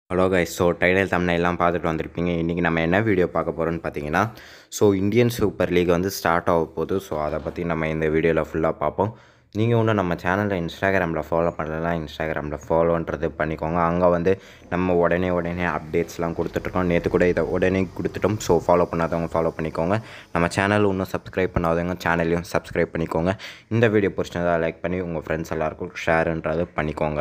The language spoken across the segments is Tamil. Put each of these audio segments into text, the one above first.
ஹலோ கைஸ் ஸோ டைட்டில் தமிழ்லாம் பார்த்துட்டு வந்திருப்பீங்க இன்றைக்கி நம்ம என்ன வீடியோ பார்க்க போகிறோம்னு பார்த்தீங்கன்னா ஸோ இந்தியன் சூப்பர் லீக் வந்து ஸ்டார்ட் ஆக போகுது ஸோ அதை பற்றி நம்ம இந்த வீடியோவில் ஃபுல்லாக பார்ப்போம் நீங்கள் ஒன்றும் நம்ம சேனலில் இன்ஸ்டாகிராமில் ஃபாலோ பண்ணலாம் இன்ஸ்டாகிராமில் ஃபாலோன்றது பண்ணிக்கோங்க அங்கே வந்து நம்ம உடனே உடனே அப்டேட்ஸ்லாம் கொடுத்துட்ருக்கோம் நேற்று கூட இதை உடனே கொடுத்துட்டோம் ஸோ ஃபாலோ பண்ணாதவங்க ஃபாலோ பண்ணிக்கோங்க நம்ம சேனல் இன்னும் சப்ஸ்கிரைப் பண்ணாதவங்க சேனலையும் சப்ஸ்கிரைப் பண்ணிக்கோங்க இந்த வீடியோ பிடிச்சிருந்தா லைக் பண்ணி உங்கள் ஃப்ரெண்ட்ஸ் எல்லாருக்கும் ஷேருன்றது பண்ணிக்கோங்க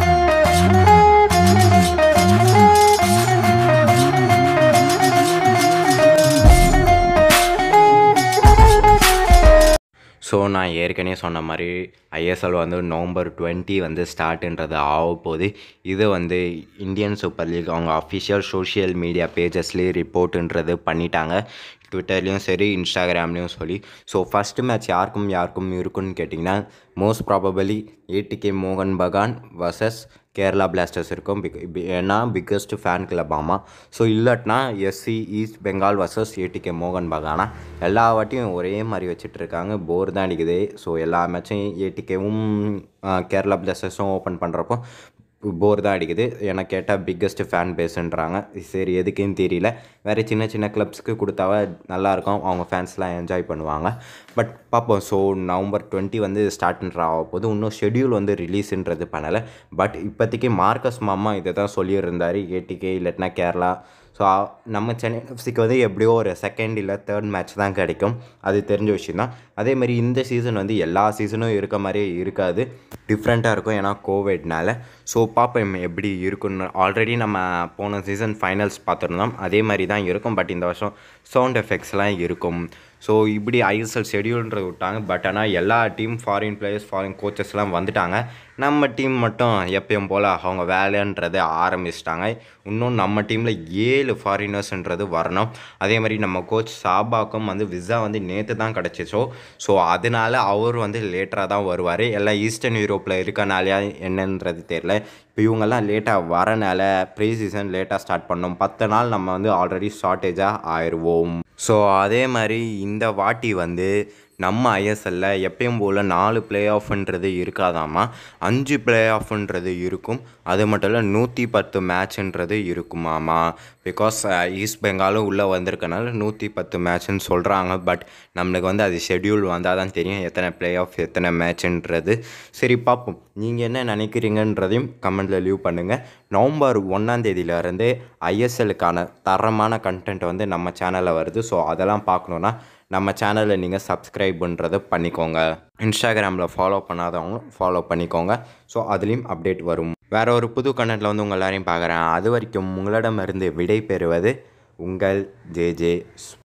ஸோ நான் ஏற்கனவே சொன்ன மாதிரி ஐஎஸ்எல் வந்து நவம்பர் டுவெண்ட்டி வந்து ஸ்டார்ட்ன்றது ஆக போகுது இது வந்து இந்தியன் சூப்பர் லீக் அவங்க அஃபிஷியல் சோஷியல் மீடியா பேஜஸ்லேயே ரிப்போர்ட்டுன்றது பண்ணிட்டாங்க ட்விட்டர்லேயும் சரி இன்ஸ்டாகிராம்லேயும் சொல்லி ஸோ ஃபஸ்ட்டு மேட்ச் யாருக்கும் யாருக்கும் இருக்குன்னு கேட்டிங்கன்னா மோஸ்ட் ப்ராபபிளி ஏடிகே மோகன் பகான் வர்சஸ் கேரளா பிளாஸ்டர்ஸ் இருக்கும் பிக் பி- ஏன்னா பிக்கஸ்ட் ஃபேன் கிளப் ஆமாம் ஸோ இல்லாட்டினா SC east Bengal versus ATK மோகன் பகானா எல்லா வாட்டியும் ஒரே மாதிரி வச்சுட்டு இருக்காங்க போர் தான் அடிக்குது ஸோ எல்லா மேட்சும் ஏடிகேவும் கேரளா பிளாஸ்டர்ஸும் ஓப்பன் பண்ணுறப்போ போர் தான் அடிக்குது எனக்கு கேட்டால் பிக்கஸ்ட் ஃபேன் பேஸுன்றாங்க சரி எதுக்குன்னு தெரியல வேறு சின்ன சின்ன கிளப்ஸ்க்கு கொடுத்தாவ நல்லாயிருக்கும் அவங்க ஃபேன்ஸ்லாம் என்ஜாய் பண்ணுவாங்க பட் பார்ப்போம் ஸோ நவம்பர் டுவெண்ட்டி வந்து ஸ்டார்ட்ன்ற ஆக போது இன்னும் ஷெட்யூல் வந்து ரிலீஸுன்றது பண்ணலை பட் இப்போதைக்கு மார்க்கஸ் மாமா இதை தான் சொல்லியிருந்தார் ஏடிகே இல்லாட்டினா கேரளா ஸோ நம்ம சென்னை எஃப்சிக்கு வந்து எப்படியோ ஒரு செகண்ட் இல்லை தேர்ட் மேட்ச் தான் கிடைக்கும் அது தெரிஞ்ச விஷயம் தான் அதே மாதிரி இந்த சீசன் வந்து எல்லா சீசனும் இருக்க மாதிரியே இருக்காது டிஃப்ரெண்ட்டாக இருக்கும் ஏன்னா கோவிட்னால ஸோ பார்ப்போம் எப்படி இருக்குன்னு ஆல்ரெடி நம்ம போன சீசன் ஃபைனல்ஸ் பார்த்துருந்தோம் அதே மாதிரி தான் இருக்கும் பட் இந்த வருஷம் சவுண்ட் எஃபெக்ட்ஸ்லாம் இருக்கும் ஸோ இப்படி ஐஎஸ்எல் ஷெடியூல்ன்றது விட்டாங்க பட் ஆனால் எல்லா டீம் ஃபாரின் பிளேயர்ஸ் ஃபாரின் கோச்சஸ்லாம் வந்துட்டாங்க நம்ம டீம் மட்டும் எப்பயும் போல் அவங்க வேலைன்றது ஆரம்பிச்சிட்டாங்க இன்னும் நம்ம டீமில் ஏழு ஃபாரினர்ஸ்ன்றது வரணும் அதே மாதிரி நம்ம கோச் சாபாக்கும் வந்து விசா வந்து நேற்று தான் கிடச்சிச்சோ ஸோ அதனால அவர் வந்து லேட்டராக தான் வருவார் எல்லாம் ஈஸ்டர்ன் யூரோப்பில் இருக்கனாலையா என்னன்றது தெரில இப்போ இவங்கெல்லாம் லேட்டாக வரனால ப்ரீ சீசன் லேட்டாக ஸ்டார்ட் பண்ணோம் பத்து நாள் நம்ம வந்து ஆல்ரெடி ஷார்ட்டேஜாக ஆயிடுவோம் ஸோ அதே மாதிரி இந்த வாட்டி வந்து நம்ம ஐஎஸ்எல்ல எப்பயும் போல் நாலு பிளே ஆஃப்ன்றது இருக்காதாமா அஞ்சு பிளே ஆஃப்ன்றது இருக்கும் அது மட்டும் இல்லை நூற்றி பத்து மேட்ச்ன்றது இருக்குமாமா பிகாஸ் ஈஸ்ட் பெங்காலும் உள்ளே வந்திருக்கனால நூற்றி பத்து மேட்ச்னு சொல்கிறாங்க பட் நம்மளுக்கு வந்து அது ஷெட்யூல் வந்தால் தான் தெரியும் எத்தனை பிளே ஆஃப் எத்தனை மேட்ச்ன்றது சரி பார்ப்போம் நீங்கள் என்ன நினைக்கிறீங்கன்றதையும் கமெண்ட்டில் லீவ் பண்ணுங்கள் நவம்பர் ஒன்றாம் தேதியிலேருந்து ஐஎஸ்எல்லுக்கான தரமான கண்டென்ட் வந்து நம்ம சேனலில் வருது ஸோ அதெல்லாம் பார்க்கணுன்னா நம்ம சேனலை நீங்கள் சப்ஸ்கிரைப்ன்றதை பண்ணிக்கோங்க இன்ஸ்டாகிராமில் ஃபாலோ பண்ணாதவங்களும் ஃபாலோ பண்ணிக்கோங்க ஸோ அதுலேயும் அப்டேட் வரும் வேற ஒரு புது கண்டென்ட்டில் வந்து உங்கள் எல்லாரையும் பார்க்குறேன் அது வரைக்கும் உங்களிடமிருந்து விடை பெறுவது உங்கள் ஜே ஜே